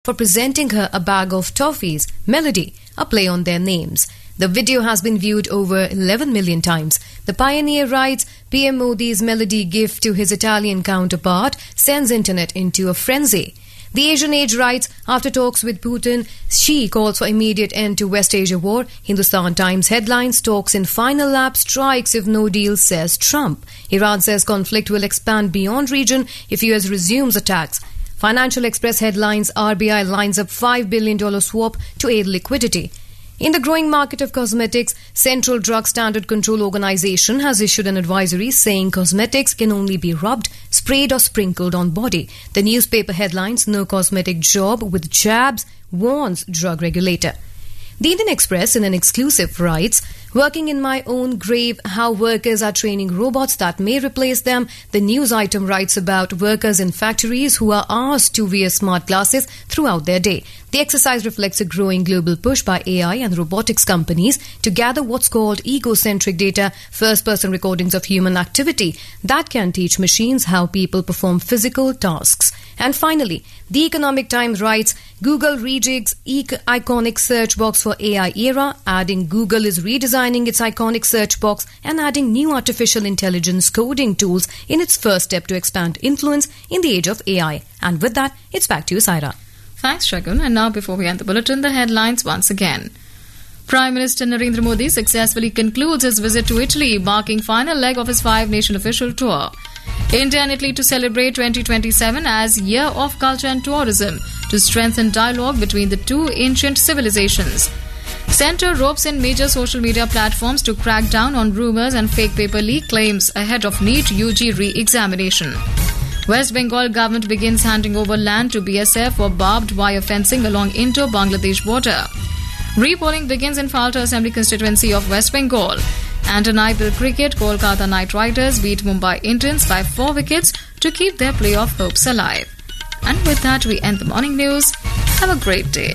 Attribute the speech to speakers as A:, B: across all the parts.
A: for presenting her a bag of toffees, Melody, a play on their names. The video has been viewed over 11 million times. The pioneer writes PM Modi's Melody gift to his Italian counterpart sends internet into a frenzy. The Asian Age writes, after talks with Putin, Xi calls for immediate end to West Asia war. Hindustan Times headlines, talks in final lap, strikes if no deal, says Trump. Iran says conflict will expand beyond region if US resumes attacks. Financial Express headlines, RBI lines up $5 billion swap to aid liquidity. In the growing market of cosmetics, Central Drug Standard Control Organization has issued an advisory saying cosmetics can only be rubbed, sprayed or sprinkled on body. The newspaper headlines No cosmetic job with jabs warns drug regulator. The Indian Express in an exclusive writes, Working in my own grave, how workers are training robots that may replace them. The news item writes about workers in factories who are asked to wear smart glasses throughout their day. The exercise reflects a growing global push by AI and robotics companies to gather what's called egocentric data, first person recordings of human activity that can teach machines how people perform physical tasks. And finally, the Economic Times writes Google rejigs e- iconic search box for AI era, adding Google is redesigning its iconic search box and adding new artificial intelligence coding tools in its first step to expand influence in the age of AI. And with that, it's back to you, Saira.
B: Thanks, Shagun. And now, before we end the bulletin, the headlines once again. Prime Minister Narendra Modi successfully concludes his visit to Italy, marking final leg of his five-nation official tour. India and Italy to celebrate 2027 as Year of Culture and Tourism to strengthen dialogue between the two ancient civilizations. Centre ropes in major social media platforms to crack down on rumors and fake paper leak claims ahead of NEET UG re-examination. West Bengal government begins handing over land to BSF for barbed wire fencing along Indo-Bangladesh border. Repolling begins in Falta Assembly constituency of West Bengal. And in IPL cricket, Kolkata Knight Riders beat Mumbai Indians by four wickets to keep their playoff hopes alive. And with that, we end the morning news. Have a great day.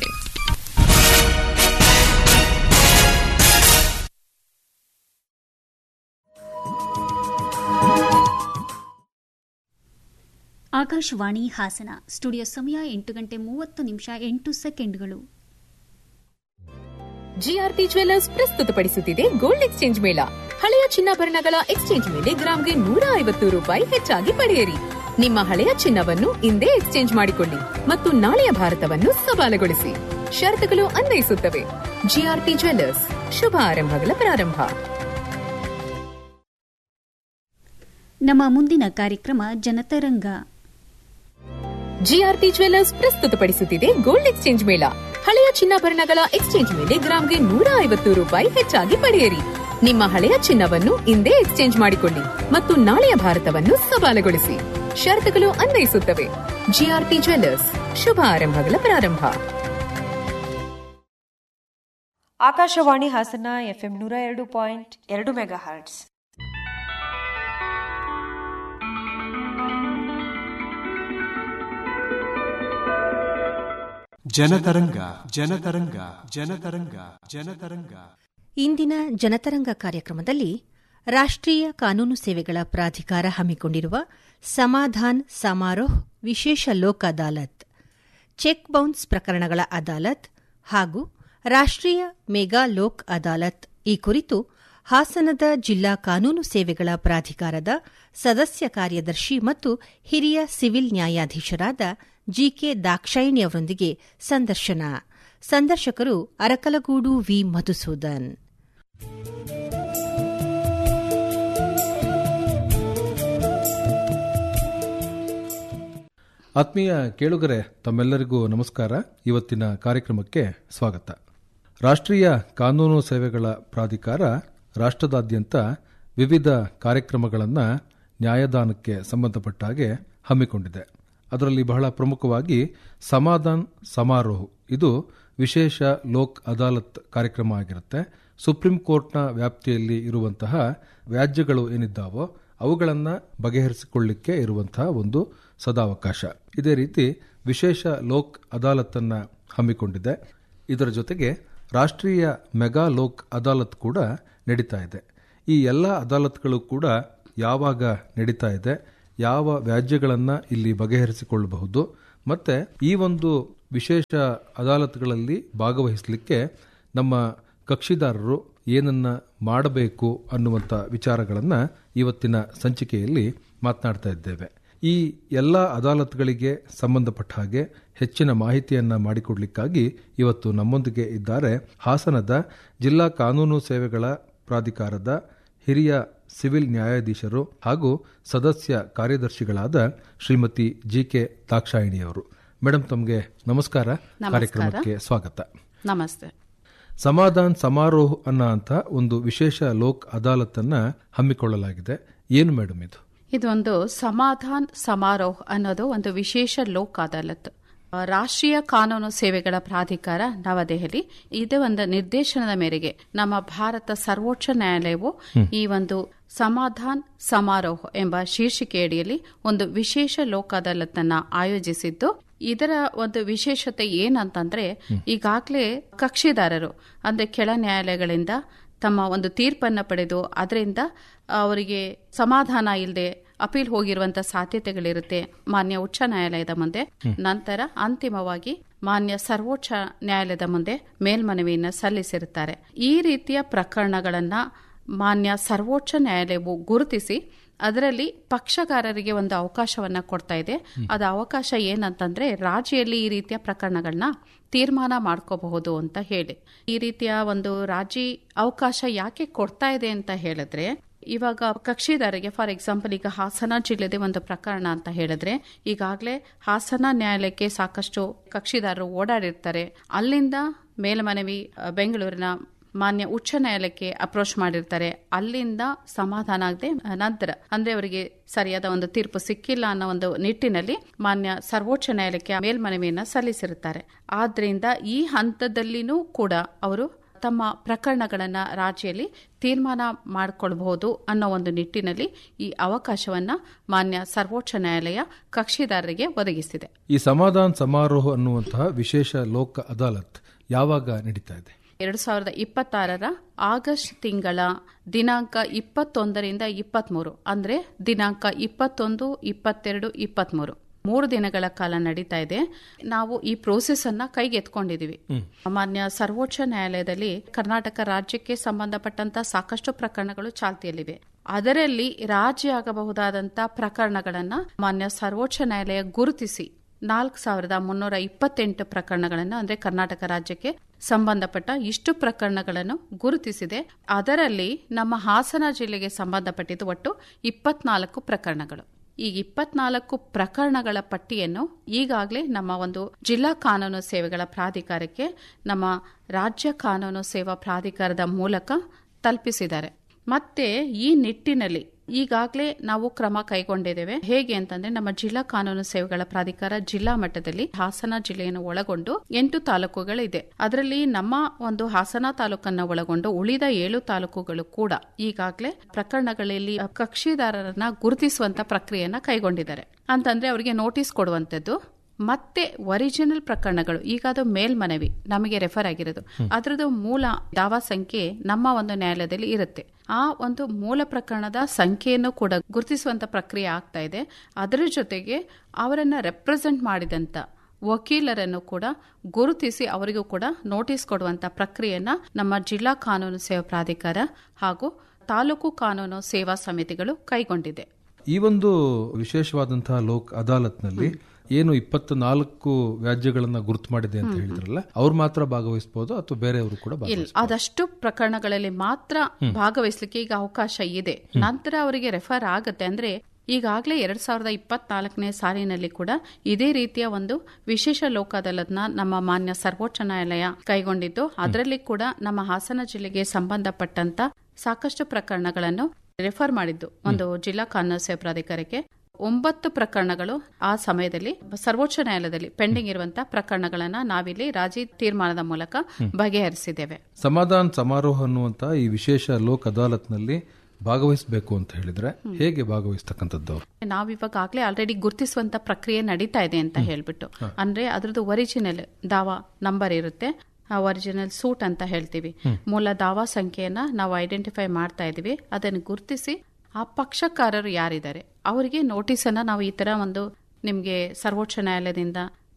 C: Akashvani Hassan studio ಸಮಯ ಎಂಟು ಗಂಟೆ ಮೂವತ್ತು ನಿಮಿಷ ಎಂಟು ಸೆಕೆಂಡ್ಗಳು
D: GRP jewellers ಪ್ರಸ್ತುತಪಡಿಸುತ್ತಿದೆ gold exchange ಮೇಳ ಹಳೆಯ ಚಿನ್ನಾಭರಣಗಳ ಎಕ್ಸ್ಚೇಂಜ್ ಮೇಲೆ ಗ್ರಾಂಗೆ ನೂರ ಐವತ್ತು ರೂಪಾಯಿ ಹೆಚ್ಚಾಗಿ ಪಡೆಯಿರಿ ನಿಮ್ಮ ಹಳೆಯ ಚಿನ್ನವನ್ನು ಇಂದೇ ಎಕ್ಸ್ಚೇಂಜ್ ಮಾಡಿಕೊಳ್ಳಿ ಮತ್ತು ನಾಳೆಯ ಭಾರತವನ್ನು ಸವಾಲುಗೊಳಿಸಿ ಷರತ್ತುಗಳು ಅನ್ವಯಿಸುತ್ತವೆ ಜಿಆರ್ಪಿ ಜ್ವೆಲ್ಲರ್ಸ್ ಶುಭ ಆರಂಭಗಳ ಪ್ರಾರಂಭ
C: ನಮ್ಮ ಮುಂದಿನ ಕಾರ್ಯಕ್ರಮ ಜನತರಂಗ
D: ಜಿಆರ್ಪಿ ಜ್ವೆಲ್ಲರ್ಸ್ ಪ್ರಸ್ತುತಪಡಿಸುತ್ತಿದೆ ಗೋಲ್ಡ್ ಎಕ್ಸ್ಚೇಂಜ್ ಮೇಳ ಹಳೆಯ ಚಿನ್ನಾಭರಣಗಳ ಎಕ್ಸ್ಚೇಂಜ್ ಮೇಲೆ ಗ್ರಾಂಗೆ ನೂರ ಐವತ್ತು ರೂಪಾಯಿ ಹೆಚ್ಚಾಗಿ ಪಡೆಯಿರಿ ನಿಮ್ಮ ಹಳೆಯ ಚಿನ್ನವನ್ನು ಇಂದೇ ಎಕ್ಸ್ಚೇಂಜ್ ಮಾಡಿಕೊಳ್ಳಿ ಮತ್ತು ನಾಳೆಯ ಭಾರತವನ್ನು ಸವಾಲುಗೊಳಿಸಿ ಷರತ್ತುಗಳು ಅನ್ವಯಿಸುತ್ತವೆ ಜಿಆರ್ಪಿ ಜ್ವೆಲ್ಲರ್ಸ್ ಶುಭ ಆರಂಭಗಳ ಪ್ರಾರಂಭ
E: ಆಕಾಶವಾಣಿ ಹಾಸನ ಎಫ್ಎಂ ನೂರ ಎರಡು ಪಾಯಿಂಟ್ ಎರಡು ಮೆಗಾ ಹರ್ಟ್ಸ್
F: ಜನತರಂಗ ಜನತರಂಗ ಜನತರಂಗ ಜನತರಂಗ
G: ಇಂದಿನ ಜನತರಂಗ ಕಾರ್ಯಕ್ರಮದಲ್ಲಿ ರಾಷ್ಟ್ರೀಯ ಕಾನೂನು ಸೇವೆಗಳ ಪ್ರಾಧಿಕಾರ ಹಮ್ಮಿಕೊಂಡಿರುವ ಸಮಾಧಾನ್ ಸಮಾರೋಹ್ ವಿಶೇಷ ಲೋಕ್ ಅದಾಲತ್ ಚೆಕ್ ಬೌನ್ಸ್ ಪ್ರಕರಣಗಳ ಅದಾಲತ್ ಹಾಗೂ ರಾಷ್ಟ್ರೀಯ ಮೆಗಾ ಲೋಕ್ ಅದಾಲತ್ ಈ ಕುರಿತು ಹಾಸನದ ಜಿಲ್ಲಾ ಕಾನೂನು ಸೇವೆಗಳ ಪ್ರಾಧಿಕಾರದ ಸದಸ್ಯ ಕಾರ್ಯದರ್ಶಿ ಮತ್ತು ಹಿರಿಯ ಸಿವಿಲ್ ನ್ಯಾಯಾಧೀಶರಾದ ಜಿಕೆ ದಾಕ್ಷಾಯಿಣಿ ಅವರೊಂದಿಗೆ ಸಂದರ್ಶನ ಸಂದರ್ಶಕರು ಅರಕಲಗೂಡು ವಿ ಮಧುಸೂದನ್
H: ಆತ್ಮೀಯ ಕೇಳುಗರೆ ತಮ್ಮೆಲ್ಲರಿಗೂ ನಮಸ್ಕಾರ ಇವತ್ತಿನ ಕಾರ್ಯಕ್ರಮಕ್ಕೆ ಸ್ವಾಗತ ರಾಷ್ಟ್ರೀಯ ಕಾನೂನು ಸೇವೆಗಳ ಪ್ರಾಧಿಕಾರ ರಾಷ್ಟ್ರದಾದ್ಯಂತ ವಿವಿಧ ಕಾರ್ಯಕ್ರಮಗಳನ್ನು ನ್ಯಾಯದಾನಕ್ಕೆ ಸಂಬಂಧಪಟ್ಟ ಹಾಗೆ ಹಮ್ಮಿಕೊಂಡಿದೆ ಅದರಲ್ಲಿ ಬಹಳ ಪ್ರಮುಖವಾಗಿ ಸಮಾಧಾನ್ ಸಮಾರೋಹ ಇದು ವಿಶೇಷ ಲೋಕ್ ಅದಾಲತ್ ಕಾರ್ಯಕ್ರಮ ಆಗಿರುತ್ತೆ ಸುಪ್ರೀಂ ಕೋರ್ಟ್ನ ವ್ಯಾಪ್ತಿಯಲ್ಲಿ ಇರುವಂತಹ ವ್ಯಾಜ್ಯಗಳು ಏನಿದ್ದಾವೋ ಅವುಗಳನ್ನು ಬಗೆಹರಿಸಿಕೊಳ್ಳಿಕ್ಕೆ ಇರುವಂತಹ ಒಂದು ಸದಾವಕಾಶ ಇದೇ ರೀತಿ ವಿಶೇಷ ಲೋಕ್ ಅದಾಲತ್ತನ್ನು ಹಮ್ಮಿಕೊಂಡಿದೆ ಇದರ ಜೊತೆಗೆ ರಾಷ್ಟ್ರೀಯ ಮೆಗಾ ಲೋಕ್ ಅದಾಲತ್ ಕೂಡ ನಡೀತಾ ಇದೆ ಈ ಎಲ್ಲ ಅದಾಲತ್ಗಳು ಕೂಡ ಯಾವಾಗ ನಡೀತಾ ಇದೆ ಯಾವ ವ್ಯಾಜ್ಯಗಳನ್ನು ಇಲ್ಲಿ ಬಗೆಹರಿಸಿಕೊಳ್ಳಬಹುದು ಮತ್ತೆ ಈ ಒಂದು ವಿಶೇಷ ಅದಾಲತ್ಗಳಲ್ಲಿ ಭಾಗವಹಿಸಲಿಕ್ಕೆ ನಮ್ಮ ಕಕ್ಷಿದಾರರು ಏನನ್ನ ಮಾಡಬೇಕು ಅನ್ನುವಂಥ ವಿಚಾರಗಳನ್ನು ಇವತ್ತಿನ ಸಂಚಿಕೆಯಲ್ಲಿ ಮಾತನಾಡ್ತಾ ಇದ್ದೇವೆ ಈ ಎಲ್ಲ ಅದಾಲತ್ಗಳಿಗೆ ಸಂಬಂಧಪಟ್ಟ ಹಾಗೆ ಹೆಚ್ಚಿನ ಮಾಹಿತಿಯನ್ನ ಮಾಡಿಕೊಡ್ಲಿಕ್ಕಾಗಿ ಇವತ್ತು ನಮ್ಮೊಂದಿಗೆ ಇದ್ದಾರೆ ಹಾಸನದ ಜಿಲ್ಲಾ ಕಾನೂನು ಸೇವೆಗಳ ಪ್ರಾಧಿಕಾರದ ಹಿರಿಯ ಸಿವಿಲ್ ನ್ಯಾಯಾಧೀಶರು ಹಾಗೂ ಸದಸ್ಯ ಕಾರ್ಯದರ್ಶಿಗಳಾದ ಶ್ರೀಮತಿ ಜಿ ಕೆ ದಾಕ್ಷಾಯಿಣಿಯವರು ಮೇಡಮ್ ತಮಗೆ ನಮಸ್ಕಾರ ಕಾರ್ಯಕ್ರಮಕ್ಕೆ ಸ್ವಾಗತ
I: ನಮಸ್ತೆ
H: ಸಮಾಧಾನ್ ಸಮಾರೋಹ ಅನ್ನೋ ಅಂತ ಒಂದು ವಿಶೇಷ ಲೋಕ್ ಅದಾಲತನ್ನ ಹಮ್ಮಿಕೊಳ್ಳಲಾಗಿದೆ ಏನು ಮೇಡಮ್ ಇದು
I: ಇದೊಂದು ಸಮಾಧಾನ್ ಸಮಾರೋಹ ಅನ್ನೋದು ಒಂದು ವಿಶೇಷ ಲೋಕ್ ಅದಾಲತ್ ಆ, ರಾಷ್ಟ್ರೀಯ ಕಾನೂನು ಸೇವೆಗಳ ಪ್ರಾಧಿಕಾರ ನವದೆಹಲಿ ಇದು ಒಂದು ನಿರ್ದೇಶನದ ಮೇರೆಗೆ ನಮ್ಮ ಭಾರತ ಸರ್ವೋಚ್ಚ ನ್ಯಾಯಾಲಯವು ಈ ಒಂದು ಸಮಾಧಾನ್ ಸಮಾರೋಹ ಎಂಬ ಶೀರ್ಷಿಕೆಯಡಿಯಲ್ಲಿ ಒಂದು ವಿಶೇಷ ಲೋಕ್ ಅದಾಲತ್ ಅನ್ನ ಆಯೋಜಿಸಿದ್ದು ಇದರ ಒಂದು ವಿಶೇಷತೆ ಏನಂತಂದ್ರೆ ಈಗಾಗಲೇ ಕಕ್ಷಿದಾರರು ಅಂದ್ರೆ ಕೆಳ ನ್ಯಾಯಾಲಯಗಳಿಂದ ತಮ್ಮ ಒಂದು ತೀರ್ಪನ್ನ ಪಡೆದು ಅದರಿಂದ ಅವರಿಗೆ ಸಮಾಧಾನ ಇಲ್ಲದೆ ಅಪೀಲ್ ಹೋಗಿರುವಂತ ಸಾಧ್ಯತೆಗಳಿರುತ್ತೆ ಮಾನ್ಯ ಉಚ್ಚ ನ್ಯಾಯಾಲಯದ ಮುಂದೆ ನಂತರ ಅಂತಿಮವಾಗಿ ಮಾನ್ಯ ಸರ್ವೋಚ್ಚ ನ್ಯಾಯಾಲಯದ ಮುಂದೆ ಮೇಲ್ಮನವಿಯನ್ನು ಸಲ್ಲಿಸಿರುತ್ತಾರೆ ಈ ರೀತಿಯ ಪ್ರಕರಣಗಳನ್ನ ಮಾನ್ಯ ಸರ್ವೋಚ್ಚ ನ್ಯಾಯಾಲಯವು ಗುರುತಿಸಿ ಅದರಲ್ಲಿ ಪಕ್ಷಗಾರರಿಗೆ ಒಂದು ಅವಕಾಶವನ್ನ ಕೊಡ್ತಾ ಇದೆ ಅದು ಅವಕಾಶ ಏನಂತಂದ್ರೆ ರಾಜಿಯಲ್ಲಿ ಈ ರೀತಿಯ ಪ್ರಕರಣಗಳನ್ನ ತೀರ್ಮಾನ ಮಾಡ್ಕೋಬಹುದು ಅಂತ ಹೇಳಿ ಈ ರೀತಿಯ ಒಂದು ರಾಜಿ ಅವಕಾಶ ಯಾಕೆ ಕೊಡ್ತಾ ಇದೆ ಅಂತ ಹೇಳಿದ್ರೆ ಇವಾಗ ಕಕ್ಷಿದಾರರಿಗೆ ಫಾರ್ ಎಕ್ಸಾಂಪಲ್ ಈಗ ಹಾಸನ ಜಿಲ್ಲೆದೆ ಒಂದು ಪ್ರಕರಣ ಅಂತ ಹೇಳಿದ್ರೆ ಈಗಾಗಲೇ ಹಾಸನ ನ್ಯಾಯಾಲಯಕ್ಕೆ ಸಾಕಷ್ಟು ಕಕ್ಷಿದಾರರು ಓಡಾಡಿರ್ತಾರೆ ಅಲ್ಲಿಂದ ಮೇಲ್ಮನವಿ ಅ, ಬೆಂಗಳೂರಿನ ಮಾನ್ಯ ಉಚ್ಚ ನ್ಯಾಯಾಲಯಕ್ಕೆ ಅಪ್ರೋಚ್ ಮಾಡಿರ್ತಾರೆ ಅಲ್ಲಿಂದ ಸಮಾಧಾನ ಆಗದೆ ನಂತರ ಅಂದ್ರೆ ಅವರಿಗೆ ಸರಿಯಾದ ಒಂದು ತೀರ್ಪು ಸಿಕ್ಕಿಲ್ಲ ಅನ್ನೋ ಒಂದು ನಿಟ್ಟಿನಲ್ಲಿ ಮಾನ್ಯ ಸರ್ವೋಚ್ಚ ನ್ಯಾಯಾಲಯಕ್ಕೆ ಮೇಲ್ಮನವಿಯನ್ನ ಸಲ್ಲಿಸಿರುತ್ತಾರೆ ಆದ್ರಿಂದ ಈ ಹಂತದಲ್ಲಿನೂ ಕೂಡ ಅವರು ತಮ್ಮ ಪ್ರಕರಣಗಳನ್ನ ರಾಜ್ಯದಲ್ಲಿ ತೀರ್ಮಾನ ಮಾಡಿಕೊಳ್ಬಹುದು ಅನ್ನೋ ಒಂದು ನಿಟ್ಟಿನಲ್ಲಿ ಈ ಅವಕಾಶವನ್ನ ಮಾನ್ಯ ಸರ್ವೋಚ್ಚ ನ್ಯಾಯಾಲಯ ಕಕ್ಷಿದಾರರಿಗೆ ಒದಗಿಸಿದೆ
H: ಈ ಸಮಾಧಾನ್ ಸಮಾರೋಹ ಅನ್ನುವಂತಹ ವಿಶೇಷ ಲೋಕ ಅದಾಲತ್ ಯಾವಾಗ ನಡೀತಾ ಇದೆ
I: ಎರಡು ಸಾವಿರದ ಇಪ್ಪತ್ತಾರರ ಆಗಸ್ಟ್ ತಿಂಗಳ ದಿನಾಂಕ ಇಪ್ಪತ್ತೊಂದರಿಂದ ಇಪ್ಪತ್ಮೂರು ಅಂದ್ರೆ ದಿನಾಂಕ ಇಪ್ಪತ್ತೊಂದು ಇಪ್ಪತ್ತೆರಡು ಇಪ್ಪತ್ಮೂರು ಮೂರು ದಿನಗಳ ಕಾಲ ನಡೀತಾ ಇದೆ ನಾವು ಈ ಪ್ರೋಸೆಸ್ ಅನ್ನ ಕೈಗೆತ್ಕೊಂಡಿದೀವಿ ಮಾನ್ಯ ಸರ್ವೋಚ್ಚ ನ್ಯಾಯಾಲಯದಲ್ಲಿ ಕರ್ನಾಟಕ ರಾಜ್ಯಕ್ಕೆ ಸಂಬಂಧಪಟ್ಟಂತ ಸಾಕಷ್ಟು ಪ್ರಕರಣಗಳು ಚಾಲ್ತಿಯಲ್ಲಿವೆ ಅದರಲ್ಲಿ ರಾಜಿ ಆಗಬಹುದಾದಂತ ಪ್ರಕರಣಗಳನ್ನ ಮಾನ್ಯ ಸರ್ವೋಚ್ಚ ನ್ಯಾಯಾಲಯ ಗುರುತಿಸಿ ನಾಲ್ಕು ಸಾವಿರದ ಮುನ್ನೂರ ಇಪ್ಪತ್ತೆಂಟು ಪ್ರಕರಣಗಳನ್ನು ಅಂದ್ರೆ ಕರ್ನಾಟಕ ರಾಜ್ಯಕ್ಕೆ ಸಂಬಂಧಪಟ್ಟ ಇಷ್ಟು ಪ್ರಕರಣಗಳನ್ನು ಗುರುತಿಸಿದೆ ಅದರಲ್ಲಿ ನಮ್ಮ ಹಾಸನ ಜಿಲ್ಲೆಗೆ ಸಂಬಂಧಪಟ್ಟಿದ್ದು ಒಟ್ಟು ಇಪ್ಪತ್ನಾಲ್ಕು ಪ್ರಕರಣಗಳು ಈ ಇಪ್ಪತ್ನಾಲ್ಕು ಪ್ರಕರಣಗಳ ಪಟ್ಟಿಯನ್ನು ಈಗಾಗಲೇ ನಮ್ಮ ಒಂದು ಜಿಲ್ಲಾ ಕಾನೂನು ಸೇವೆಗಳ ಪ್ರಾಧಿಕಾರಕ್ಕೆ ನಮ್ಮ ರಾಜ್ಯ ಕಾನೂನು ಸೇವಾ ಪ್ರಾಧಿಕಾರದ ಮೂಲಕ ತಲುಪಿಸಿದ್ದಾರೆ ಮತ್ತೆ ಈ ನಿಟ್ಟಿನಲ್ಲಿ ಈಗಾಗಲೇ ನಾವು ಕ್ರಮ ಕೈಗೊಂಡಿದ್ದೇವೆ ಹೇಗೆ ಅಂತಂದ್ರೆ ನಮ್ಮ ಜಿಲ್ಲಾ ಕಾನೂನು ಸೇವೆಗಳ ಪ್ರಾಧಿಕಾರ ಜಿಲ್ಲಾ ಮಟ್ಟದಲ್ಲಿ ಹಾಸನ ಜಿಲ್ಲೆಯನ್ನು ಒಳಗೊಂಡು ಎಂಟು ತಾಲೂಕುಗಳಿದೆ ಅದರಲ್ಲಿ ನಮ್ಮ ಒಂದು ಹಾಸನ ತಾಲೂಕನ್ನ ಒಳಗೊಂಡು ಉಳಿದ ಏಳು ತಾಲೂಕುಗಳು ಕೂಡ ಈಗಾಗಲೇ ಪ್ರಕರಣಗಳಲ್ಲಿ ಕಕ್ಷಿದಾರರನ್ನ ಗುರುತಿಸುವಂತ ಪ್ರಕ್ರಿಯೆಯನ್ನ ಕೈಗೊಂಡಿದ್ದಾರೆ ಅಂತಂದ್ರೆ ಅವರಿಗೆ ನೋಟಿಸ್ ಕೊಡುವಂತದ್ದು ಮತ್ತೆ ಒರಿಜಿನಲ್ ಪ್ರಕರಣಗಳು ಈಗ ಅದು ಮೇಲ್ಮನವಿ ನಮಗೆ ರೆಫರ್ ಆಗಿರೋದು ಅದರದ್ದು ಮೂಲ ದಾವಾ ಸಂಖ್ಯೆ ನಮ್ಮ ಒಂದು ನ್ಯಾಯಾಲಯದಲ್ಲಿ ಇರುತ್ತೆ ಆ ಒಂದು ಮೂಲ ಪ್ರಕರಣದ ಸಂಖ್ಯೆಯನ್ನು ಕೂಡ ಗುರುತಿಸುವಂತ ಪ್ರಕ್ರಿಯೆ ಆಗ್ತಾ ಇದೆ ಅದರ ಜೊತೆಗೆ ಅವರನ್ನ ರೆಪ್ರೆಸೆಂಟ್ ಮಾಡಿದಂತ ವಕೀಲರನ್ನು ಕೂಡ ಗುರುತಿಸಿ ಅವರಿಗೂ ಕೂಡ ನೋಟಿಸ್ ಕೊಡುವಂತ ಪ್ರಕ್ರಿಯೆಯನ್ನ ನಮ್ಮ ಜಿಲ್ಲಾ ಕಾನೂನು ಸೇವಾ ಪ್ರಾಧಿಕಾರ ಹಾಗೂ ತಾಲೂಕು ಕಾನೂನು ಸೇವಾ ಸಮಿತಿಗಳು ಕೈಗೊಂಡಿದೆ
H: ಈ ಒಂದು ವಿಶೇಷವಾದಂತಹ ಲೋಕ್ ಅದಾಲತ್ನಲ್ಲಿ ಏನು ಇಪ್ಪತ್ತ ನಾಲ್ಕು ವ್ಯಾಜ್ಯಗಳನ್ನ ಗುರುತು ಮಾಡಿದೆ ಅಂತ ಹೇಳಿದ್ರಲ್ಲ ಅವ್ರು ಮಾತ್ರ ಭಾಗವಹಿಸಬಹುದು ಅಥವಾ ಬೇರೆಯವರು ಕೂಡ
I: ಇಲ್ಲ
H: ಭಾಗವಹಿಸಬಹುದು
I: ಅದಷ್ಟು ಪ್ರಕರಣಗಳಲ್ಲಿ ಮಾತ್ರ ಭಾಗವಹಿಸಲಿಕ್ಕೆ ಈಗ ಅವಕಾಶ ಇದೆ ನಂತರ ಅವರಿಗೆ ರೆಫರ್ ಆಗತ್ತೆ ಅಂದ್ರೆ ಈಗಾಗಲೇ ಎರಡ್ ಸಾವಿರದ ಇಪ್ಪತ್ನಾಲ್ಕನೇ ಸಾಲಿನಲ್ಲಿ ಕೂಡ ಇದೇ ರೀತಿಯ ಒಂದು ವಿಶೇಷ ಲೋಕ ಅದಾಲತ್ನ ನಮ್ಮ ಮಾನ್ಯ ಸರ್ವೋಚ್ಚ ನ್ಯಾಯಾಲಯ ಕೈಗೊಂಡಿದ್ದು ಅದರಲ್ಲಿ ಕೂಡ ನಮ್ಮ ಹಾಸನ ಜಿಲ್ಲೆಗೆ ಸಂಬಂಧಪಟ್ಟಂತ ಸಾಕಷ್ಟು ಪ್ರಕರಣಗಳನ್ನು ರೆಫರ್ ಮಾಡಿದ್ದು ಒಂದು ಜಿಲ್ಲಾ ಕಾನೂನು ಸೇವಾ ಪ್ರಾಧಿಕಾರಕ್ಕೆ ಒಂಬತ್ತು ಪ್ರಕರಣಗಳು ಆ ಸಮಯದಲ್ಲಿ ಸರ್ವೋಚ್ಚ ನ್ಯಾಯಾಲಯದಲ್ಲಿ ಪೆಂಡಿಂಗ್ ಇರುವಂತಹ ಪ್ರಕರಣಗಳನ್ನ ನಾವಿಲ್ಲಿ ರಾಜಿ ತೀರ್ಮಾನದ ಮೂಲಕ ಬಗೆಹರಿಸಿದ್ದೇವೆ
H: ಸಮಾಧಾನ್ ಸಮಾರೋಹ ಅನ್ನುವಂತ ಈ ವಿಶೇಷ ಲೋಕ್ ಅದಾಲತ್ನಲ್ಲಿ ಭಾಗವಹಿಸಬೇಕು ಅಂತ ಹೇಳಿದ್ರೆ ಹೇಗೆ ಭಾಗವಹಿಸ್ತಕ್ಕಂಥದ್ದು ಅವ್ರು?
I: ನಾವಿವಾಗ ಆಗ್ಲೇ ಆಲ್ರೆಡಿ ಗುರುತಿಸುವಂತ ಪ್ರಕ್ರಿಯೆ ನಡೀತಾ ಇದೆ ಅಂತ ಹೇಳ್ಬಿಟ್ಟು ಅಂದ್ರೆ ಅದ್ರದ್ದು ಒರಿಜಿನಲ್ ದಾವಾ ನಂಬರ್ ಇರುತ್ತೆ ಒರಿಜಿನಲ್ ಸೂಟ್ ಅಂತ ಹೇಳ್ತೀವಿ ಮೂಲ ದಾವಾ ಸಂಖ್ಯೆಯನ್ನ ನಾವು ಐಡೆಂಟಿಫೈ ಮಾಡ್ತಾ ಇದೀವಿ ಅದನ್ನು ಗುರುತಿಸಿ ಆ ಪಕ್ಷಕಾರರು ಯಾರಿದ್ದಾರೆ ಅವರಿಗೆ ನೋಟಿಸ್ ಅನ್ನ ನಾವು ಈ ತರ ಒಂದು ನಿಮ್ಗೆ ಸರ್ವೋಚ್ಚ ನ್ಯಾಯಾಲಯದಿಂದ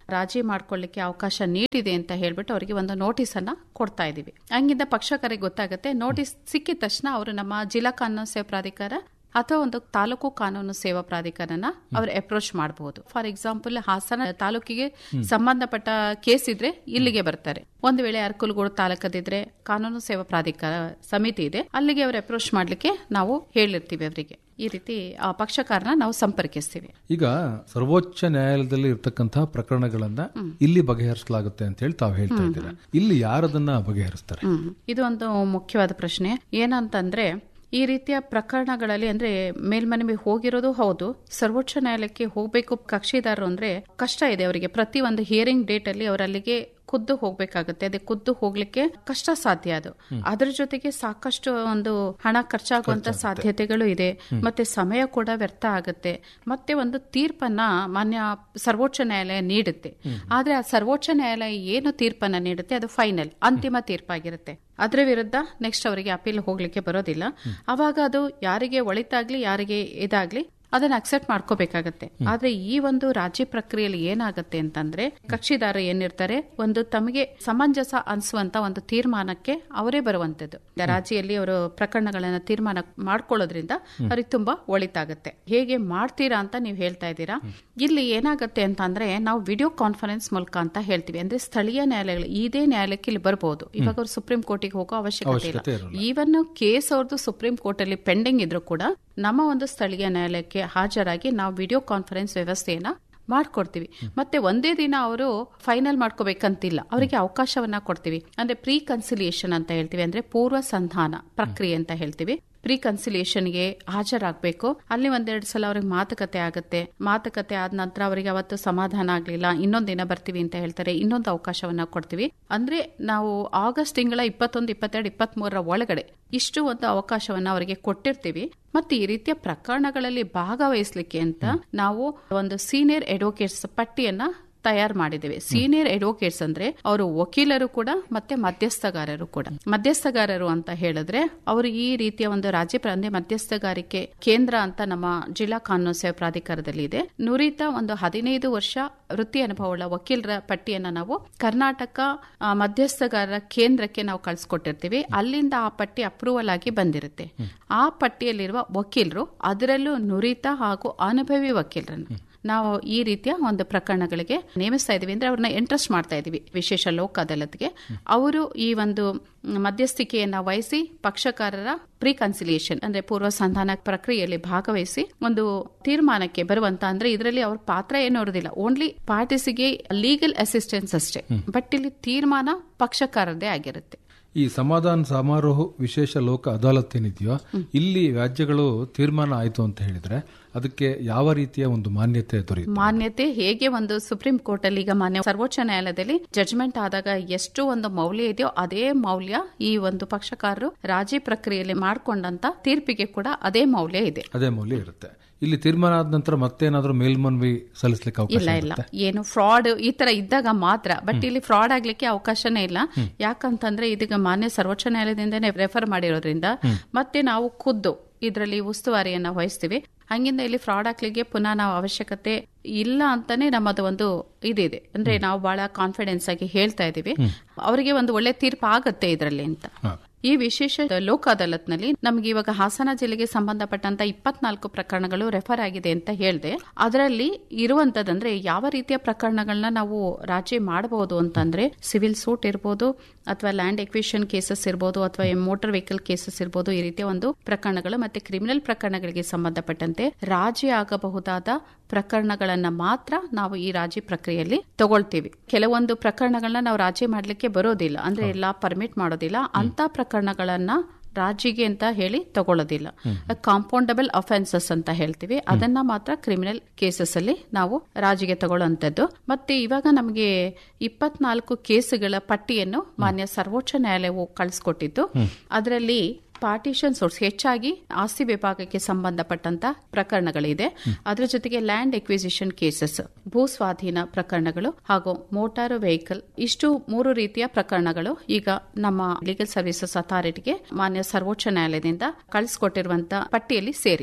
I: ರಾಜಿ ಮಾಡ್ಕೊಳ್ಳಿಕ್ಕೆ ಅವಕಾಶ ನೀಡಿದೆ ಅಂತ ಹೇಳ್ಬಿಟ್ಟು ಅವರಿಗೆ ಒಂದು ನೋಟಿಸ್ ಅನ್ನ ಕೊಡ್ತಾ ಇದೀವಿ ಹಂಗಿಂದ ಪಕ್ಷಕರಿಗೆ ಗೊತ್ತಾಗುತ್ತೆ ನೋಟಿಸ್ ಸಿಕ್ಕಿದ ತಕ್ಷಣ ಅವರು ನಮ್ಮ ಜಿಲ್ಲಾ ಕಾನೂನು ಸೇವಾ ಪ್ರಾಧಿಕಾರ ಅಥವಾ ಒಂದು ತಾಲೂಕು ಕಾನೂನು ಸೇವಾ ಪ್ರಾಧಿಕಾರನ ಅವ್ರು ಅಪ್ರೋಚ್ ಮಾಡಬಹುದು ಫಾರ್ ಎಕ್ಸಾಂಪಲ್ ಹಾಸನ ತಾಲೂಕಿಗೆ ಸಂಬಂಧಪಟ್ಟ ಕೇಸ್ ಇದ್ರೆ ಇಲ್ಲಿಗೆ ಬರ್ತಾರೆ ಒಂದು ವೇಳೆ ಅರ್ಕುಲ್ಗೋಡು ತಾಲೂಕದಿದ್ರೆ ಕಾನೂನು ಸೇವಾ ಪ್ರಾಧಿಕಾರ ಸಮಿತಿ ಇದೆ ಅಲ್ಲಿಗೆ ಅವ್ರು ಅಪ್ರೋಚ್ ಮಾಡ್ಲಿಕ್ಕೆ ನಾವು ಹೇಳಿರ್ತೀವಿ ಅವರಿಗೆ ಈ ರೀತಿ ಆ ಪಕ್ಷಕಾರನ ನಾವು ಸಂಪರ್ಕಿಸ್ತೀವಿ
H: ಈಗ ಸರ್ವೋಚ್ಚ ನ್ಯಾಯಾಲಯದಲ್ಲಿ ಇರ್ತಕ್ಕಂತಹ ಪ್ರಕರಣಗಳನ್ನ ಇಲ್ಲಿ ಬಗೆಹರಿಸಲಾಗುತ್ತೆ ಅಂತ ಹೇಳಿ ತಾವು ಹೇಳ್ತಾ ಇದ್ದೀರಾ ಇಲ್ಲಿ ಯಾರದನ್ನ ಬಗೆಹರಿಸ್ತಾರೆ
I: ಹ್ಮ್. ಇದು ಒಂದು ಮುಖ್ಯವಾದ ಪ್ರಶ್ನೆ ಏನಂತಂದ್ರೆ ಈ ರೀತಿಯ ಪ್ರಕರಣಗಳಲ್ಲಿ ಅಂದ್ರೆ ಮೇಲ್ಮನವಿ ಹೋಗಿರೋದು ಹೌದು ಸರ್ವೋಚ್ಚ ನ್ಯಾಯಾಲಯಕ್ಕೆ ಹೋಗ್ಬೇಕು ಕಕ್ಷಿದಾರರು ಅಂದ್ರೆ ಕಷ್ಟ ಇದೆ ಅವರಿಗೆ ಪ್ರತಿ ಒಂದು ಹಿಯರಿಂಗ್ ಡೇಟ್ ಅಲ್ಲಿ ಅವರು ಅಲ್ಲಿಗೆ ಖುದ್ದು ಹೋಗ್ಬೇಕಾಗುತ್ತೆ ಅದೇ ಖುದ್ದು ಹೋಗ್ಲಿಕ್ಕೆ ಕಷ್ಟ ಸಾಧ್ಯ ಅದು ಅದ್ರ ಜೊತೆಗೆ ಸಾಕಷ್ಟು ಒಂದು ಹಣ ಖರ್ಚಾಗುವಂತ ಸಾಧ್ಯತೆಗಳು ಇದೆ ಮತ್ತೆ ಸಮಯ ಕೂಡ ವ್ಯರ್ಥ ಆಗುತ್ತೆ ಮತ್ತೆ ಒಂದು ತೀರ್ಪನ್ನ ಮಾನ್ಯ ಸರ್ವೋಚ್ಚ ನ್ಯಾಯಾಲಯ ನೀಡುತ್ತೆ ಆದ್ರೆ ಆ ಸರ್ವೋಚ್ಚ ನ್ಯಾಯಾಲಯ ಏನು ತೀರ್ಪನ್ನ ನೀಡುತ್ತೆ ಅದು ಫೈನಲ್ ಅಂತಿಮ ತೀರ್ಪಾಗಿರುತ್ತೆ ಅದರ ವಿರುದ್ಧ ನೆಕ್ಸ್ಟ್ ಅವರಿಗೆ ಅಪೀಲ್ ಹೋಗ್ಲಿಕ್ಕೆ ಬರೋದಿಲ್ಲ ಅವಾಗ ಅದು ಯಾರಿಗೆ ಒಳಿತಾಗ್ಲಿ ಯಾರಿಗೆ ಇದಾಗ್ಲಿ ಅದನ್ನ ಅಕ್ಸೆಪ್ಟ್ ಮಾಡ್ಕೋಬೇಕಾಗತ್ತೆ ಆದ್ರೆ ಈ ಒಂದು ರಾಜಿ ಪ್ರಕ್ರಿಯೆಯಲ್ಲಿ ಏನಾಗುತ್ತೆ ಅಂತಂದ್ರೆ ಕಕ್ಷಿದಾರ ಏನಿರ್ತಾರೆ ಒಂದು ತಮಗೆ ಸಮಂಜಸ ಅನ್ಸುವಂತ ಒಂದು ತೀರ್ಮಾನಕ್ಕೆ ಅವರೇ ಬರುವಂತದ್ದು ರಾಜಿಯಲ್ಲಿ ಅವರು ಪ್ರಕರಣಗಳನ್ನ ತೀರ್ಮಾನ ಮಾಡ್ಕೊಳ್ಳೋದ್ರಿಂದ ಅವ್ರಿಗೆ ತುಂಬಾ ಒಳಿತಾಗತ್ತೆ ಹೇಗೆ ಮಾಡ್ತೀರಾ ಅಂತ ನೀವು ಹೇಳ್ತಾ ಇದ್ದೀರಾ ಇಲ್ಲಿ ಏನಾಗುತ್ತೆ ಅಂತ ಅಂದ್ರೆ ನಾವು ವಿಡಿಯೋ ಕಾನ್ಫರೆನ್ಸ್ ಮೂಲಕ ಅಂತ ಹೇಳ್ತೀವಿ ಅಂದ್ರೆ ಸ್ಥಳೀಯ ನ್ಯಾಯಾಲಯಗಳು ಇದೇ ನ್ಯಾಯಾಲಯಕ್ಕೆ ಇಲ್ಲಿ ಬರ್ಬೋದು ಇವಾಗ ಅವ್ರು ಸುಪ್ರೀಂ ಕೋರ್ಟಿಗೆ ಹೋಗೋ ಅವಶ್ಯಕತೆ
H: ಅವಶ್ಯಕತೆ
I: ಇಲ್ಲ
H: ಇರಲ್ಲ.
I: ಈವನ್ ಕೇಸ್ ಅವ್ರದ್ದು ಸುಪ್ರೀಂ ಕೋರ್ಟ್ ಅಲ್ಲಿ ಪೆಂಡಿಂಗ್ ಇದ್ರೂ ಕೂಡ ನಮ್ಮ ಒಂದು ಸ್ಥಳೀಯ ನ್ಯಾಯಾಲಯಕ್ಕೆ ಹಾಜರಾಗಿ ನಾವು ವಿಡಿಯೋ ಕಾನ್ಫರೆನ್ಸ್ ವ್ಯವಸ್ಥೆಯನ್ನ ಮಾಡ್ಕೊಡ್ತೀವಿ ಮತ್ತೆ ಒಂದೇ ದಿನ ಅವರು ಫೈನಲ್ ಮಾಡ್ಕೋಬೇಕಂತಿಲ್ಲ ಅವರಿಗೆ ಅವಕಾಶವನ್ನ ಕೊಡ್ತೀವಿ ಅಂದ್ರೆ ಪ್ರೀ ಕನ್ಸಿಲಿಯೇಷನ್ ಅಂತ ಹೇಳ್ತೀವಿ ಅಂದ್ರೆ ಪೂರ್ವ ಸಂಧಾನ ಪ್ರಕ್ರಿಯೆ ಅಂತ ಹೇಳ್ತೀವಿ ಪ್ರೀ ಕನ್ಸಿಲಿಯೇಷನ್ಗೆ ಹಾಜರಾಗಬೇಕು ಅಲ್ಲಿ ಒಂದೆರಡು ಸಲ ಅವ್ರಿಗೆ ಮಾತುಕತೆ ಆಗುತ್ತೆ ಮಾತುಕತೆ ಆದ ನಂತರ ಅವರಿಗೆ ಅವತ್ತು ಸಮಾಧಾನ ಆಗ್ಲಿಲ್ಲ ಇನ್ನೊಂದ್ ದಿನ ಬರ್ತೀವಿ ಅಂತ ಹೇಳ್ತಾರೆ ಇನ್ನೊಂದು ಅವಕಾಶವನ್ನ ಕೊಡ್ತೀವಿ ಅಂದ್ರೆ ನಾವು ಆಗಸ್ಟ್ ತಿಂಗಳ ಇಪ್ಪತ್ತೊಂದು ಇಪ್ಪತ್ತೆರಡು ಇಪ್ಪತ್ತ್ ಮೂರರ ಒಳಗಡೆ ಇಷ್ಟು ಒಂದು ಅವಕಾಶವನ್ನ ಅವರಿಗೆ ಕೊಟ್ಟಿರ್ತೀವಿ ಮತ್ತೆ ಈ ರೀತಿಯ ಪ್ರಕರಣಗಳಲ್ಲಿ ಭಾಗವಹಿಸ್ಲಿಕ್ಕೆ ಅಂತ ನಾವು ಒಂದು ಸೀನಿಯರ್ ಅಡ್ವೊಕೇಟ್ಸ್ ಪಟ್ಟಿಯನ್ನ ತಯಾರು ಮಾಡಿದ್ದೇವೆ ಸೀನಿಯರ್ ಅಡ್ವೊಕೇಟ್ಸ್ ಅಂದ್ರೆ ಅವರು ವಕೀಲರು ಕೂಡ ಮತ್ತೆ ಮಧ್ಯಸ್ಥಗಾರರು ಕೂಡ ಮಧ್ಯಸ್ಥಗಾರರು ಅಂತ ಹೇಳಿದ್ರೆ ಅವರು ಈ ರೀತಿಯ ಒಂದು ರಾಜ್ಯ ಪ್ರ- ಅಂದ್ರೆ ಮಧ್ಯಸ್ಥಗಾರಿಕೆ ಕೇಂದ್ರ ಅಂತ ನಮ್ಮ ಜಿಲ್ಲಾ ಕಾನೂನು ಸೇವಾ ಪ್ರಾಧಿಕಾರದಲ್ಲಿ ಇದೆ ನುರಿತ ಒಂದು ಹದಿನೈದು ವರ್ಷ ವೃತ್ತಿ ಅನುಭವವುಳ್ಳ ವಕೀಲರ ಪಟ್ಟಿಯನ್ನ ನಾವು ಕರ್ನಾಟಕ ಆ, ಮಧ್ಯಸ್ಥಗಾರರ ಕೇಂದ್ರಕ್ಕೆ ನಾವು ಕಳಿಸ್ಕೊಟ್ಟಿರ್ತೀವಿ ಅಲ್ಲಿಂದ ಆ ಪಟ್ಟಿ ಅಪ್ರೂವಲ್ ಆಗಿ ಬಂದಿರುತ್ತೆ ಆ ಪಟ್ಟಿಯಲ್ಲಿರುವ ವಕೀಲರು ಅದರಲ್ಲೂ ನುರಿತ ಹಾಗೂ ಅನುಭವಿ ವಕೀಲರನ್ನು ನಾವು ಈ ರೀತಿಯ ಒಂದು ಪ್ರಕರಣಗಳಿಗೆ ನೇಮಿಸ್ತಾ ಇದೀವಿ ಅಂದ್ರೆ ಅವ್ರನ್ನ ಇಂಟ್ರೆಸ್ಟ್ ಮಾಡ್ತಾ ಇದೀವಿ ವಿಶೇಷ ಲೋಕ ಅದಾಲತ್ಗೆ ಅವರು ಈ ಒಂದು ಮಧ್ಯಸ್ಥಿಕೆಯನ್ನ ವಹಿಸಿ ಪಕ್ಷಕಾರರ ಪ್ರೀ ಕನ್ಸಿಲಿಯೇಷನ್ ಅಂದ್ರೆ ಪೂರ್ವ ಸಂಧಾನ ಪ್ರಕ್ರಿಯೆಯಲ್ಲಿ ಭಾಗವಹಿಸಿ ಒಂದು ತೀರ್ಮಾನಕ್ಕೆ ಬರುವಂತ ಅಂದ್ರೆ ಇದರಲ್ಲಿ ಅವ್ರ ಪಾತ್ರ ಏನು ಇರೋದಿಲ್ಲ ಓನ್ಲಿ ಪಾರ್ಟಿಸಿಗೆ ಲೀಗಲ್ ಅಸಿಸ್ಟೆನ್ಸ್ ಅಷ್ಟೇ ಬಟ್ ಇಲ್ಲಿ ತೀರ್ಮಾನ ಪಕ್ಷಕಾರರದೇ ಆಗಿರುತ್ತೆ
H: ಈ ಸಮಾಧಾನ ಸಮಾರೋಹ ವಿಶೇಷ ಲೋಕ ಅದಾಲತ್ ಏನಿದೆಯೋ ಇಲ್ಲಿ ವ್ಯಾಜ್ಯಗಳು ತೀರ್ಮಾನ ಆಯ್ತು ಅಂತ ಹೇಳಿದ್ರೆ ಅದಕ್ಕೆ ಯಾವ ರೀತಿಯ ಒಂದು ಮಾನ್ಯತೆ ದೊರೆಯುತ್ತೆ
I: ಮಾನ್ಯತೆ ಹೇಗೆ ಒಂದು ಸುಪ್ರೀಂ ಕೋರ್ಟ್ ಅಲ್ಲಿ ಈಗ ಮಾನ್ಯ ಸರ್ವೋಚ್ಚ ನ್ಯಾಯಾಲಯದಲ್ಲಿ ಜಡ್ಜ್ಮೆಂಟ್ ಆದಾಗ ಎಷ್ಟು ಒಂದು ಮೌಲ್ಯ ಇದೆಯೋ ಅದೇ ಮೌಲ್ಯ ಈ ಒಂದು ಪಕ್ಷಕಾರರು ರಾಜಿ ಪ್ರಕ್ರಿಯೆಯಲ್ಲಿ ಮಾಡ್ಕೊಂಡಂತ ತೀರ್ಪಿಗೆ ಕೂಡ ಅದೇ ಮೌಲ್ಯ ಇದೆ
H: ಅದೇ ಮೌಲ್ಯ ಇರುತ್ತೆ ಇಲ್ಲಿ ತೀರ್ಮಾನ ಆದ ನಂತರ ಮತ್ತೇನಾದ್ರೂ ಮೇಲ್ಮನವಿ ಸಲ್ಲಿಸಲಿಕ್ಕೆ ಅವಕಾಶ
I: ಇಲ್ಲ ಇಲ್ಲ
H: ಇರುತ್ತೆ
I: ಏನು ಫ್ರಾಡ್ ಈ ತರ ಇದ್ದಾಗ ಮಾತ್ರ ಬಟ್ ಇಲ್ಲಿ ಫ್ರಾಡ್ ಆಗ್ಲಿಕ್ಕೆ ಅವಕಾಶನೇ ಇಲ್ಲ ಯಾಕಂತಂದ್ರೆ ಇದೀಗ ಮಾನ್ಯ ಸರ್ವೋಚ್ಚ ನ್ಯಾಯಾಲಯದಿಂದನೇ ರೆಫರ್ ಮಾಡಿರೋದ್ರಿಂದ ಮತ್ತೆ ನಾವು ಖುದ್ದು ಇದರಲ್ಲಿ ಉಸ್ತುವಾರಿಯನ್ನ ವಹಿಸ್ತೀವಿ ಹಂಗಿಂದ ಇಲ್ಲಿ ಫ್ರಾಡ್ ಆಗ್ಲಿಕ್ಕೆ ಪುನಃ ನಾವು ಅವಶ್ಯಕತೆ ಇಲ್ಲ ಅಂತಾನೆ ನಮ್ಮದು ಒಂದು ಇದಿದೆ ಅಂದ್ರೆ ನಾವು ಬಹಳ ಕಾನ್ಫಿಡೆನ್ಸ್ ಆಗಿ ಹೇಳ್ತಾ ಇದೀವಿ ಅವರಿಗೆ ಒಂದು ಒಳ್ಳೆ ತೀರ್ಪು ಆಗತ್ತೆ ಇದರಲ್ಲಿ ಅಂತ
H: ಹಾ.
I: ಈ ವಿಶೇಷ ಲೋಕ ಅದಾಲತ್ನಲ್ಲಿ ನಮ್ಗೆ ಇವಾಗ ಹಾಸನ ಜಿಲ್ಲೆಗೆ ಸಂಬಂಧಪಟ್ಟಂತ ಇಪ್ಪತ್ನಾಲ್ಕು ಪ್ರಕರಣಗಳು ರೆಫರ್ ಆಗಿದೆ ಅಂತ ಹೇಳಿದೆ ಅದರಲ್ಲಿ ಇರುವಂತದಂದ್ರೆ ಯಾವ ರೀತಿಯ ಪ್ರಕರಣಗಳನ್ನ ನಾವು ರಾಜಿ ಮಾಡಬಹುದು ಅಂತಂದ್ರೆ ಸಿವಿಲ್ ಸೂಟ್ ಇರ್ಬೋದು ಅಥವಾ ಲ್ಯಾಂಡ್ ಎಕ್ವಿಷನ್ ಕೇಸಸ್ ಇರ್ಬೋದು ಅಥವಾ ಮೋಟಾರ್ ವೆಹಿಕಲ್ ಕೇಸಸ್ ಇರ್ಬೋದು ಈ ರೀತಿಯ ಒಂದು ಪ್ರಕರಣಗಳು ಮತ್ತೆ ಕ್ರಿಮಿನಲ್ ಪ್ರಕರಣಗಳಿಗೆ ಸಂಬಂಧಪಟ್ಟಂತೆ ರಾಜಿ ಆಗಬಹುದಾದ ಪ್ರಕರಣಗಳನ್ನ ಮಾತ್ರ ನಾವು ಈ ರಾಜಿ ಪ್ರಕ್ರಿಯೆಯಲ್ಲಿ ತಗೊಳ್ತೀವಿ ಕೆಲವೊಂದು ಪ್ರಕರಣಗಳನ್ನ ನಾವು ರಾಜಿ ಮಾಡ್ಲಿಕ್ಕೆ ಬರೋದಿಲ್ಲ ಅಂದ್ರೆ ಎಲ್ಲಾ ಪರ್ಮಿಟ್ ಮಾಡೋದಿಲ್ಲ ಅಂತ ಪ್ರಕರಣಗಳನ್ನ ರಾಜಿಗೆ ಅಂತ ಹೇಳಿ ತಗೊಳ್ಳೋದಿಲ್ಲ ಕಾಂಪೌಂಡಬಲ್ ಅಫೆನ್ಸಸ್ ಅಂತ ಹೇಳ್ತೀವಿ ಅದನ್ನ ಮಾತ್ರ ಕ್ರಿಮಿನಲ್ ಕೇಸಸ್ ಅಲ್ಲಿ ನಾವು ರಾಜಿಗೆ ತಗೊಳ್ಳುವಂತದ್ದು ಮತ್ತೆ ಇವಾಗ ನಮಗೆ ಇಪ್ಪತ್ನಾಲ್ಕು ಕೇಸುಗಳ ಪಟ್ಟಿಯನ್ನು ಮಾನ್ಯ ಸರ್ವೋಚ್ಚ ನ್ಯಾಯಾಲಯವು ಕಳಿಸ್ಕೊಟ್ಟಿದ್ದು ಅದರಲ್ಲಿ ಪಾರ್ಟಿಷನ್ ಸೋರ್ಸ್ ಹೆಚ್ಚಾಗಿ ಆಸ್ತಿ ವಿಭಾಗಕ್ಕೆ ಸಂಬಂಧಪಟ್ಟಂತ ಪ್ರಕರಣಗಳಿದೆ ಅದರ ಜೊತೆಗೆ ಲ್ಯಾಂಡ್ ಎಕ್ವಿಸಿಷನ್ ಕೇಸಸ್ ಭೂ ಸ್ವಾಧೀನ ಪ್ರಕರಣಗಳು ಹಾಗೂ ಮೋಟಾರು ವೆಹಿಕಲ್ ಇಷ್ಟು ಮೂರು ರೀತಿಯ ಪ್ರಕರಣಗಳು ಈಗ ನಮ್ಮ ಲೀಗಲ್ ಸರ್ವಿಸಸ್ ಅಥಾರಿಟಿಗೆ ಮಾನ್ಯ ಸರ್ವೋಚ್ಚ ನ್ಯಾಯಾಲಯದಿಂದ ಕಳಿಸ್ಕೊಟ್ಟಿರುವಂತ ಪಟ್ಟಿಯಲ್ಲಿ ಸೇರಿದೆ